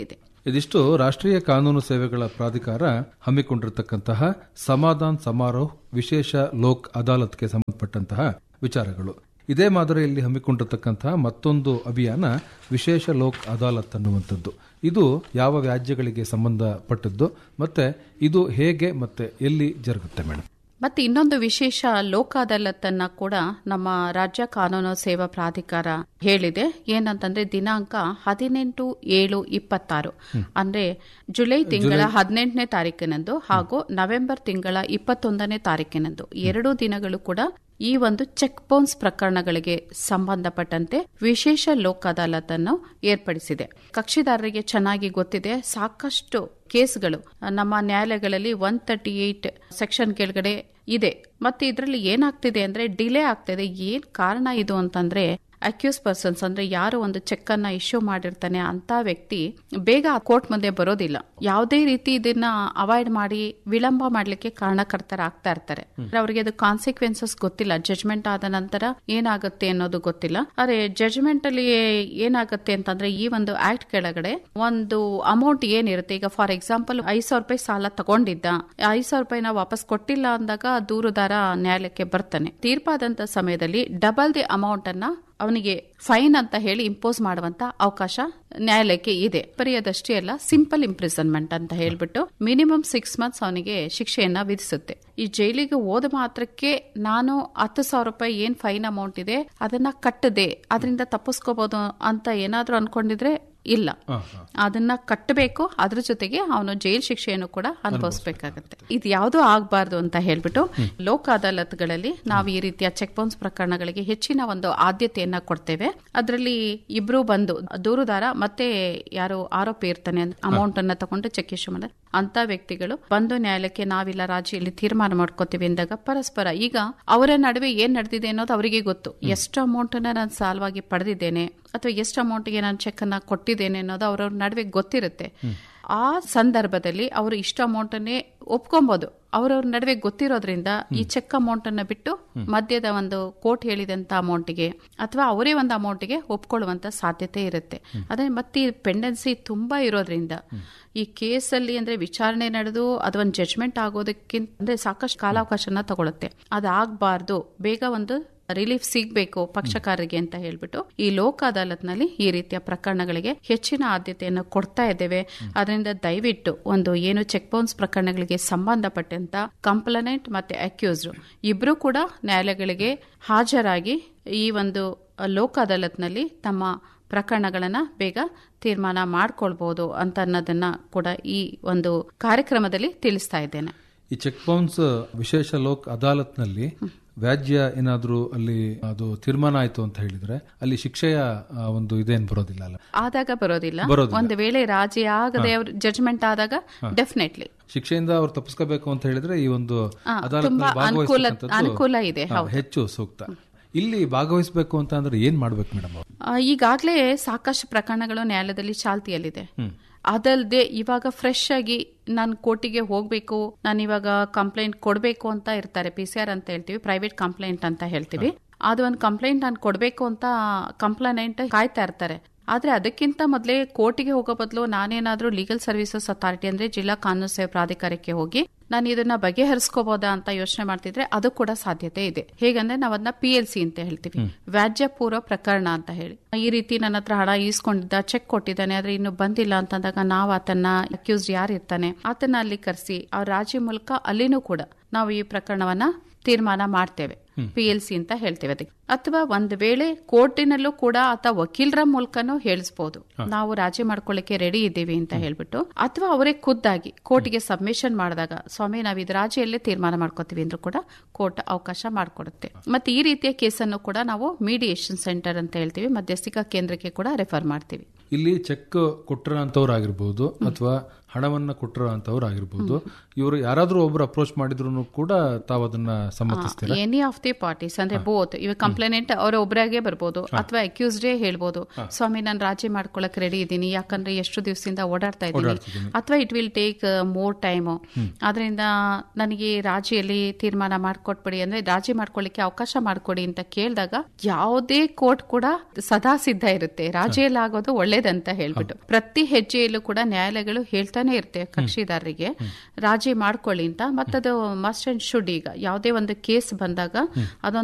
H: ಇದಿಷ್ಟು ರಾಷ್ಟ್ರೀಯ ಕಾನೂನು ಸೇವೆಗಳ ಪ್ರಾಧಿಕಾರ ಹಮ್ಮಿಕೊಂಡಿರತಕ್ಕಂತಹ ಸಮಾಧಾನ್ ಸಮಾರೋಹ್ ವಿಶೇಷ ಲೋಕ್ ಅದಾಲತ್ಗೆ ಸಂಬಂಧಪಟ್ಟಂತಹ ವಿಚಾರಗಳು ಇದೇ ಮಾದರಿಯಲ್ಲಿ ಹಮ್ಮಿಕೊಂಡಿರತಕ್ಕಂತಹ ಮತ್ತೊಂದು ಅಭಿಯಾನ ವಿಶೇಷ ಲೋಕ್ ಅದಾಲತ್ ಅನ್ನುವಂಥದ್ದು ಇದು ಯಾವ ವ್ಯಾಜ್ಯಗಳಿಗೆ ಸಂಬಂಧಪಟ್ಟದ್ದು ಮತ್ತೆ ಇದು ಹೇಗೆ ಮತ್ತೆ ಎಲ್ಲಿ ಜರುಗುತ್ತೆ ಮೇಡಮ್
I: ಮತ್ತೆ ಇನ್ನೊಂದು ವಿಶೇಷ ಲೋಕ ಅದಾಲತನ್ನ ಕೂಡ ನಮ್ಮ ರಾಜ್ಯ ಕಾನೂನು ಸೇವಾ ಪ್ರಾಧಿಕಾರ ಹೇಳಿದೆ ಏನಂತಂದ್ರೆ ದಿನಾಂಕ ಹದಿನೆಂಟು ಏಳು ಇಪ್ಪತ್ತಾರು ಅಂದ್ರೆ ಜುಲೈ ತಿಂಗಳ ಹದಿನೆಂಟನೇ ತಾರೀಕಿನಂದು ಹಾಗೂ ನವೆಂಬರ್ ತಿಂಗಳ ಇಪ್ಪತ್ತೊಂದನೇ ತಾರೀಕಿನಂದು ಎರಡೂ ದಿನಗಳು ಕೂಡ ಈ ಒಂದು ಚೆಕ್ ಬೌನ್ಸ್ ಪ್ರಕರಣಗಳಿಗೆ ಸಂಬಂಧಪಟ್ಟಂತೆ ವಿಶೇಷ ಲೋಕ್ ಅದಾಲತ್ ಅನ್ನು ಏರ್ಪಡಿಸಿದೆ ಕಕ್ಷಿದಾರರಿಗೆ ಚೆನ್ನಾಗಿ ಗೊತ್ತಿದೆ ಸಾಕಷ್ಟು ಕೇಸ್ಗಳು ನಮ್ಮ ನ್ಯಾಯಾಲಯಗಳಲ್ಲಿ ಒನ್ ತರ್ಟಿ ಏಟ್ ಸೆಕ್ಷನ್ ಕೆಳಗಡೆ ಇದೆ ಮತ್ತೆ ಇದರಲ್ಲಿ ಏನಾಗ್ತಿದೆ ಅಂದ್ರೆ ಡಿಲೇ ಆಗ್ತಿದೆ ಏನ್ ಕಾರಣ ಇದು ಅಂತಂದ್ರೆ ಅಕ್ಯೂಸ್ ಪರ್ಸನ್ಸ್ ಅಂದ್ರೆ ಯಾರು ಒಂದು ಚೆಕ್ ಅನ್ನ ಇಶ್ಯೂ ಮಾಡಿರ್ತಾನೆ ಅಂತ ವ್ಯಕ್ತಿ ಬೇಗ ಕೋರ್ಟ್ ಮುಂದೆ ಬರೋದಿಲ್ಲ ಯಾವುದೇ ರೀತಿ ಇದನ್ನ ಅವಾಯ್ಡ್ ಮಾಡಿ ವಿಳಂಬ ಮಾಡ್ಲಿಕ್ಕೆ ಕಾರಣಕರ್ತರಾಗ್ತಾ ಇರ್ತಾರೆ ಅವರಿಗೆ ಅದು ಕಾನ್ಸಿಕ್ವೆನ್ಸಸ್ ಗೊತ್ತಿಲ್ಲ ಜಜ್ಮೆಂಟ್ ಆದ ನಂತರ ಏನಾಗುತ್ತೆ ಅನ್ನೋದು ಗೊತ್ತಿಲ್ಲ ಆದ್ರೆ ಜಜ್ಮೆಂಟ್ ಅಲ್ಲಿ ಏನಾಗುತ್ತೆ ಅಂತಂದ್ರೆ ಈ ಒಂದು ಆಕ್ಟ್ ಕೆಳಗಡೆ ಒಂದು ಅಮೌಂಟ್ ಏನಿರುತ್ತೆ ಈಗ ಫಾರ್ ಎಕ್ಸಾಂಪಲ್ ಐದ್ ಸಾವಿರ ರೂಪಾಯಿ ಸಾಲ ತಗೊಂಡಿದ್ದ ಐದ್ ಸಾವಿರ ರೂಪಾಯಿನ ವಾಪಸ್ ಕೊಟ್ಟಿಲ್ಲ ಅಂದಾಗ ದೂರುದಾರ ನ್ಯಾಯಾಲಯಕ್ಕೆ ಬರ್ತಾನೆ ತೀರ್ಪಾದಂತ ಸಮಯದಲ್ಲಿ ಡಬಲ್ ದಿ ಅಮೌಂಟ್ ಅನ್ನ ಅವನಿಗೆ ಫೈನ್ ಅಂತ ಹೇಳಿ ಇಂಪೋಸ್ ಮಾಡುವಂತ ಅವಕಾಶ ನ್ಯಾಯಾಲಯಕ್ಕೆ ಇದೆ ಬರೀ ಅದಷ್ಟೇ ಅಲ್ಲ ಸಿಂಪಲ್ ಇಂಪ್ರಿಸನ್ಮೆಂಟ್ ಅಂತ ಹೇಳ್ಬಿಟ್ಟು ಮಿನಿಮಮ್ ಸಿಕ್ಸ್ ಮಂತ್ಸ್ ಅವನಿಗೆ ಶಿಕ್ಷೆಯನ್ನ ವಿಧಿಸುತ್ತೆ ಈ ಜೈಲಿಗೆ ಹೋದ ಮಾತ್ರಕ್ಕೆ ನಾನು ಹತ್ತು ಸಾವಿರ ರೂಪಾಯಿ ಏನ್ ಫೈನ್ ಅಮೌಂಟ್ ಇದೆ ಅದನ್ನ ಕಟ್ಟದೆ ಅದರಿಂದ ತಪ್ಪಿಸ್ಕೋಬಹುದು ಅಂತ ಏನಾದ್ರೂ ಅನ್ಕೊಂಡಿದ್ರೆ ಇಲ್ಲ ಅದನ್ನ ಕಟ್ಟಬೇಕು ಅದ್ರ ಜೊತೆಗೆ ಅವನು ಜೈಲ್ ಶಿಕ್ಷೆಯನ್ನು ಕೂಡ ಅನುಭವಿಸಬೇಕಾಗತ್ತೆ ಇದು ಯಾವುದು ಆಗಬಾರ್ದು ಅಂತ ಹೇಳ್ಬಿಟ್ಟು ಲೋಕ ಅದಾಲತ್ಗಳಲ್ಲಿ ನಾವು ಈ ರೀತಿಯ ಚೆಕ್ ಬೌನ್ಸ್ ಪ್ರಕರಣಗಳಿಗೆ ಹೆಚ್ಚಿನ ಒಂದು ಆದ್ಯತೆಯನ್ನ ಕೊಡ್ತೇವೆ ಅದರಲ್ಲಿ ಇಬ್ರು ಬಂದು ದೂರುದಾರ ಮತ್ತೆ ಯಾರು ಆರೋಪಿ ಇರ್ತಾನೆ ಅಮೌಂಟ್ ಅನ್ನ ತಗೊಂಡು ಚೆಕ್ ಇಶ್ಯೂ ಮಾಡ ಅಂತ ವ್ಯಕ್ತಿಗಳು ಬಂದು ನ್ಯಾಯಾಲಯಕ್ಕೆ ನಾವಿಲ್ಲ ರಾಜಿಯಲ್ಲಿ ತೀರ್ಮಾನ ಮಾಡ್ಕೋತೀವಿ ಅಂದಾಗ ಪರಸ್ಪರ ಈಗ ಅವರ ನಡುವೆ ಏನ್ ನಡೆದಿದೆ ಅನ್ನೋದು ಅವರಿಗೆ ಗೊತ್ತು ಎಷ್ಟು ಅಮೌಂಟ್ ಅನ್ನ ನಾನು ಸಾಲವಾಗಿ ಪಡೆದಿದ್ದೇನೆ ಅಥವಾ ಎಷ್ಟು ಅಮೌಂಟ್ಗೆ ನಾನು ಚೆಕ್ ಅನ್ನ ಕೊಟ್ಟಿದ್ದೇನೆ ಅನ್ನೋದು ಅವ್ರವ್ರ ನಡುವೆ ಗೊತ್ತಿರುತ್ತೆ ಆ ಸಂದರ್ಭದಲ್ಲಿ ಅವರು ಇಷ್ಟು ಅಮೌಂಟ್ ಅನ್ನೇ ಒಪ್ಕೊಬಹುದು ಅವ್ರವ್ರ ನಡುವೆ ಗೊತ್ತಿರೋದ್ರಿಂದ ಈ ಚೆಕ್ ಅಮೌಂಟ್ ಅನ್ನ ಬಿಟ್ಟು ಮಧ್ಯದ ಒಂದು ಕೋರ್ಟ್ ಹೇಳಿದಂತ ಅಮೌಂಟ್ಗೆ ಅಥವಾ ಅವರೇ ಒಂದು ಅಮೌಂಟ್ಗೆ ಒಪ್ಕೊಳ್ಳುವಂತ ಸಾಧ್ಯತೆ ಇರುತ್ತೆ ಅದೇ ಮತ್ತೆ ಪೆಂಡೆನ್ಸಿ ತುಂಬಾ ಇರೋದ್ರಿಂದ ಈ ಕೇಸಲ್ಲಿ ಅಂದ್ರೆ ವಿಚಾರಣೆ ನಡೆದು ಅದೊಂದು ಜಜ್ಮೆಂಟ್ ಆಗೋದಕ್ಕಿಂತ ಅಂದ್ರೆ ಸಾಕಷ್ಟು ಕಾಲಾವಕಾಶನ ತಗೊಳುತ್ತೆ ಅದಾಗಬಾರ್ದು ಬೇಗ ಒಂದು ರಿಲೀಫ್ ಸಿಗಬೇಕು ಪಕ್ಷಕಾರರಿಗೆ ಅಂತ ಹೇಳ್ಬಿಟ್ಟು ಈ ಲೋಕ ಅದಾಲತ್ನಲ್ಲಿ ಈ ರೀತಿಯ ಪ್ರಕರಣಗಳಿಗೆ ಹೆಚ್ಚಿನ ಆದ್ಯತೆಯನ್ನು ಕೊಡ್ತಾ ಇದ್ದೇವೆ ಅದರಿಂದ ದಯವಿಟ್ಟು ಒಂದು ಏನು ಚೆಕ್ ಬೌನ್ಸ್ ಪ್ರಕರಣಗಳಿಗೆ ಸಂಬಂಧಪಟ್ಟಂತ ಕಂಪ್ಲನೆಂಟ್ ಮತ್ತೆ ಅಕ್ಯೂಸ್ಡ್ ಇಬ್ರು ಕೂಡ ನ್ಯಾಯಾಲಯಗಳಿಗೆ ಹಾಜರಾಗಿ ಈ ಒಂದು ಲೋಕ ಅದಾಲತ್ನಲ್ಲಿ ತಮ್ಮ ಪ್ರಕರಣಗಳನ್ನ ಬೇಗ ತೀರ್ಮಾನ ಮಾಡ್ಕೊಳ್ಬಹುದು ಅಂತ ಅನ್ನೋದನ್ನ ಕೂಡ ಈ ಒಂದು ಕಾರ್ಯಕ್ರಮದಲ್ಲಿ ತಿಳಿಸ್ತಾ ಇದ್ದೇನೆ
H: ಈ ಚೆಕ್ ಬೌನ್ಸ್ ವಿಶೇಷ ಲೋಕ್ ಅದಾಲತ್ನಲ್ಲಿ ವ್ಯಾಜ್ಯ ಏನಾದ್ರೂ ಅಲ್ಲಿ ಅದು ತೀರ್ಮಾನ ಆಯ್ತು ಅಂತ ಹೇಳಿದ್ರೆ ಅಲ್ಲಿ ಶಿಕ್ಷೆಯ ಆ, ಒಂದು ಇದೇನ್ ಬರೋದಿಲ್ಲ ಅಲ್ಲ
I: ಆದಾಗ ಬರೋದಿಲ್ಲ
H: ಬರೋದಿಲ್ಲ.
I: ಒಂದು ವೇಳೆ ರಾಜಿ ಆಗದೆ ಅವ್ರ ಜಜ್ಮೆಂಟ್ ಆದಾಗ ಡೆಫಿನೆಟ್ಲಿ
H: ಶಿಕ್ಷೆಯಿಂದ ಅವ್ರು ತಪ್ಪಿಸ್ಕೋಬೇಕು ಅಂತ ಹೇಳಿದ್ರೆ ಈ ಒಂದು
I: ಆ,
H: ಅದಾಲತ್ನಲ್ಲಿ
I: ತುಂಬಾ ಅನುಕೂಲ-
H: ಭಾಗವಹಿಸ್ತಕ್ಕಂಥದ್ದು,
I: ಅನುಕೂಲ ಇದೆ,
H: ಆ,
I: ಹೌದು.
H: ಹೆಚ್ಚು ಸೂಕ್ತ ಇಲ್ಲಿ ಭಾಗವಹಿಸಬೇಕು ಅಂತ ಅಂದ್ರೆ ಏನ್ ಮಾಡ್ಬೇಕು ಮೇಡಮ್
I: ಈಗಾಗಲೇ ಸಾಕಷ್ಟು ಪ್ರಕರಣಗಳು ನ್ಯಾಯಾಲಯದಲ್ಲಿ ಚಾಲ್ತಿಯಲ್ಲಿದೆ ಅದಲ್ಲದೆ ಇವಾಗ ಫ್ರೆಶ್ ಆಗಿ ನಾನು ಕೋರ್ಟಿಗೆ ಹೋಗ್ಬೇಕು ನಾನು ಇವಾಗ ಕಂಪ್ಲೇಂಟ್ ಕೊಡಬೇಕು ಅಂತ ಇರ್ತಾರೆ ಪಿ ಸಿ ಆರ್ ಅಂತ ಹೇಳ್ತೀವಿ ಪ್ರೈವೇಟ್ ಕಂಪ್ಲೇಂಟ್ ಅಂತ ಹೇಳ್ತೀವಿ ಅದು ಒಂದು ಕಂಪ್ಲೇಂಟ್ ನಾನು ಕೊಡಬೇಕು ಅಂತ ಕಂಪ್ಲೇಂಟ್ ಕಾಯ್ತಾ ಇರ್ತಾರೆ ಆದ್ರೆ ಅದಕ್ಕಿಂತ ಮೊದಲೇ ಕೋರ್ಟಿಗೆ ಹೋಗೋ ಬದಲು ನಾನೇನಾದ್ರೂ ಲೀಗಲ್ ಸರ್ವಿಸಸ್ ಅಥಾರಿಟಿ ಅಂದ್ರೆ ಜಿಲ್ಲಾ ಕಾನೂನು ಸೇವೆ ಪ್ರಾಧಿಕಾರಕ್ಕೆ ಹೋಗಿ ನಾನು ಇದನ್ನ ಬಗೆಹರಿಸ್ಕೋಬಹುದಾ ಅಂತ ಯೋಚನೆ ಮಾಡ್ತಿದ್ರೆ ಅದು ಕೂಡ ಸಾಧ್ಯತೆ ಇದೆ ಹೇಗಂದ್ರೆ ನಾವ್ ಅದನ್ನ ಪಿ ಎಲ್ ಸಿ ಅಂತ ಹೇಳ್ತೀವಿ ವ್ಯಾಜ್ಯ ಪೂರ್ವ ಪ್ರಕರಣ ಅಂತ ಹೇಳಿ ಈ ರೀತಿ ನನ್ನ ಹತ್ರ ಹಣ ಈಸ್ಕೊಂಡಿದ್ದ ಚೆಕ್ ಕೊಟ್ಟಿದ್ದಾನೆ ಆದ್ರೆ ಇನ್ನು ಬಂದಿಲ್ಲ ಅಂತಂದಾಗ ನಾವು ಆತನ ಅಕ್ಯೂಸ್ಡ್ ಯಾರು ಇರ್ತಾನೆ ಆತನ ಅಲ್ಲಿ ಕರೆಸಿ ಅವ್ರ ರಾಜಿ ಮೂಲಕ ಅಲ್ಲಿನೂ ಕೂಡ ನಾವು ಈ ಪ್ರಕರಣವನ್ನ ತೀರ್ಮಾನ ಮಾಡ್ತೇವೆ ಪಿ ಎಲ್ ಸಿ ಅಂತ ಹೇಳ್ತೇವೆ ಅದಕ್ಕೆ ಅಥವಾ ಒಂದ್ ವೇಳೆ ಕೋರ್ಟಿನಲ್ಲೂ ಕೂಡ ಅಥವಾ ವಕೀಲರ ಮೂಲಕನೂ ಹೇಳಿಸಬಹುದು ನಾವು ರಾಜಿ ಮಾಡ್ಕೊಳ್ಳಿಕ್ಕೆ ರೆಡಿ ಇದ್ದೀವಿ ಅಂತ ಹೇಳ್ಬಿಟ್ಟು ಅಥವಾ ಅವರೇ ಖುದ್ದಾಗಿ ಕೋರ್ಟ್ಗೆ ಸಬ್ಮಿಷನ್ ಮಾಡಿದಾಗ ಸ್ವಾಮಿ ನಾವು ಇದು ರಾಜಿಯಲ್ಲೇ ತೀರ್ಮಾನ ಮಾಡ್ಕೋತೀವಿ ಅಂದ್ರೂ ಕೂಡ ಕೋರ್ಟ್ ಅವಕಾಶ ಮಾಡಿಕೊಡುತ್ತೆ ಮತ್ತೆ ಈ ರೀತಿಯ ಕೇಸನ್ನು ಕೂಡ ನಾವು ಮೀಡಿಯೇಷನ್ ಸೆಂಟರ್ ಅಂತ ಹೇಳ್ತೀವಿ ಮಧ್ಯಸ್ಥಿಕಾ ಕೇಂದ್ರಕ್ಕೆ ಕೂಡ ರೆಫರ್ ಮಾಡ್ತೀವಿ
H: ಇಲ್ಲಿ ಚೆಕ್ ಕೊಟ್ಟರ ಅಂತವ್ರಾಗಿರ್ಬೋದು ಅಥವಾ ಹಣವನ್ನ ಕೊಟ್ಟರ ಅಂತವ್ರು ಆಗಿರ್ಬೋದು ಇವರು ಯಾರಾದ್ರೂ ಒಬ್ರು ಅಪ್ರೋಚ್ ಮಾಡಿದ್ರು ಕೂಡ ತಾವು ಅದನ್ನ ಸಮ್ಮತಿಸ್ತೀರಾ
I: any of the the parties ಅಂದ್ರೆ ಬೋತ್ ಇವಾಗ ಕಂಪ್ಲೇನೆಂಟ್ ಅವರ ಒಬ್ಬರಾಗೆ ಬರ್ಬೋದು ಅಥವಾ ಅಕ್ಯೂಸ್ಡೇ ಹೇಳ್ಬೋದು ಸ್ವಾಮಿ ನಾನು ರಾಜಿ ಮಾಡ್ಕೊಳಕ್ ರೆಡಿ ಇದ್ದೀನಿ ಯಾಕಂದ್ರೆ ಎಷ್ಟು ದಿವಸದಿಂದ ಓಡಾಡ್ತಾ ಇದ್ದೀನಿ ಅಥವಾ it will take more time ಆದ್ರಿಂದ ನನಗೆ ರಾಜಿಯಲ್ಲಿ ತೀರ್ಮಾನ ಮಾಡ್ಕೊಟ್ಬಿಡಿ ಅಂದ್ರೆ ರಾಜಿ ಮಾಡ್ಕೊಳ್ಳಿಕ್ಕೆ ಅವಕಾಶ ಮಾಡ್ಕೊಡಿ ಅಂತ ಕೇಳಿದಾಗ ಯಾವುದೇ ಕೋರ್ಟ್ ಕೂಡ ಸದಾ ಸಿದ್ಧ ಇರುತ್ತೆ ರಾಜಿಯಲ್ಲಿ ಆಗೋದು ಒಳ್ಳೇದಂತ ಹೇಳ್ಬಿಟ್ಟು ಪ್ರತಿ ಹೆಜ್ಜೆಯಲ್ಲೂ ಕೂಡ ನ್ಯಾಯಾಲಯಗಳು ಹೇಳ್ತಾನೆ ಇರ್ತೇವೆ ಕಕ್ಷಿದಾರರಿಗೆ ರಾಜಿ ಮಾಡ್ಕೊಳ್ಳಿ ಅಂತ ಮತ್ತದು ಮಸ್ಟ್ ಅಂಡ್ ಶುಡ್ ಈಗ ಯಾವುದೇ ಒಂದು ಕೇಸ್ ಬಂದಾಗ ಅದೊಂದು